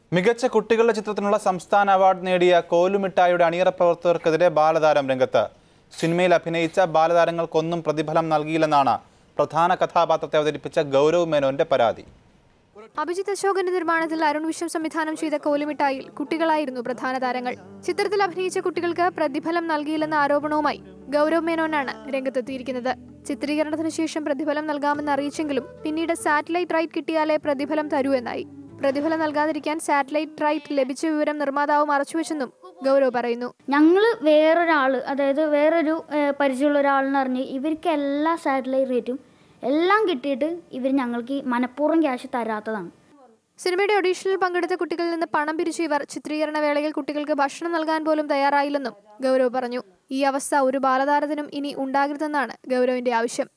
മികച്ച കുട്ടികളുടെ ചിത്രത്തിനുള്ള സംസ്ഥാന അവാർഡ് നേടിയ കോലുമിഠായിയുടെ അണിയറ പ്രവർത്തകർക്കെതിരെ ബാലതാരം രംഗത്ത് സിനിമയിൽ അഭിനയിച്ച ബാലതാരങ്ങൾക്കൊന്നും പ്രതിഫലം നൽകിയില്ലെന്നാണ് പ്രധാന കഥാപാത്രത്തെ അവതരിപ്പിച്ച ഗൗരവ് മേനോന്റെ പരാതി അഭിജിത്ത് അശോകന്റെ നിർമ്മാണത്തിൽ അരുൺ വിശ്വം സംവിധാനം ചെയ്ത കോലുമിഠായിൽ കുട്ടികളായിരുന്നു പ്രധാന താരങ്ങൾ ചിത്രത്തിൽ അഭിനയിച്ച കുട്ടികൾക്ക് പ്രതിഫലം നൽകിയില്ലെന്ന ആരോപണവുമായി ഗൗരവ് മേനോനാണ് രംഗത്തെത്തിയിരിക്കുന്നത് ചിത്രീകരണത്തിന് ശേഷം പ്രതിഫലം നൽകാമെന്ന് അറിയിച്ചെങ്കിലും പിന്നീട് സാറ്റലൈറ്റ് റൈറ്റ് കിട്ടിയാലേ പ്രതിഫലം തരൂ എന്നായി പ്രതിഫലം നൽകാതിരിക്കാൻ സാറ്റലൈറ്റ് റൈറ്റ് ലഭിച്ച വിവരം നിർമ്മാതാവ് മറച്ചുവെച്ചെന്നും ഗൗരവ് പറയുന്നു ഞങ്ങൾ വേറൊരാൾ അതായത് വേറൊരു ഏഹ്, പരിചയമുള്ള ഒരാളെന്ന് പറഞ്ഞ് ഇവർക്ക് എല്ലാ സാറ്റലൈറ്റ് റേറ്റും എല്ലാം കിട്ടിയിട്ട് ഇവർ ഞങ്ങൾക്ക് മനഃപൂർവ്വം ക്യാഷ് തരാത്തതാണ് സിനിമയുടെ ഓഡീഷനിൽ പങ്കെടുത്ത കുട്ടികളിൽ നിന്ന് പണം പിരിച്ച ഇവർ ചിത്രീകരണ വേളയിൽ കുട്ടികൾക്ക് ഭക്ഷണം നൽകാൻ പോലും തയ്യാറായില്ലെന്നും ഗൗരവ് പറഞ്ഞു ഈ അവസ്ഥ ഒരു ബാലതാരത്തിനും ഇനി ഉണ്ടാകരുതെന്നാണ് ഗൗരവിന്റെ ആവശ്യം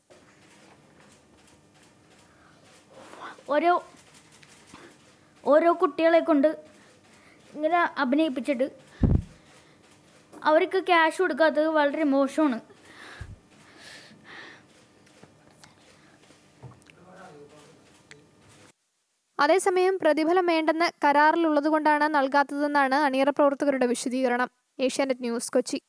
ഓരോ ഓരോ കുട്ടികളെ കൊണ്ട് ഇങ്ങനെ അഭിനയിപ്പിച്ചിട്ട് അവർക്ക് ക്യാഷ് കൊടുക്കാത്തത് വളരെ മോശമാണ് അതേസമയം പ്രതിഫലം വേണ്ടെന്ന് കരാറിലുള്ളതുകൊണ്ടാണ് നൽകാത്തതെന്നാണ് അണിയറ പ്രവർത്തകരുടെ വിശദീകരണം ഏഷ്യാനെറ്റ് ന്യൂസ് കൊച്ചി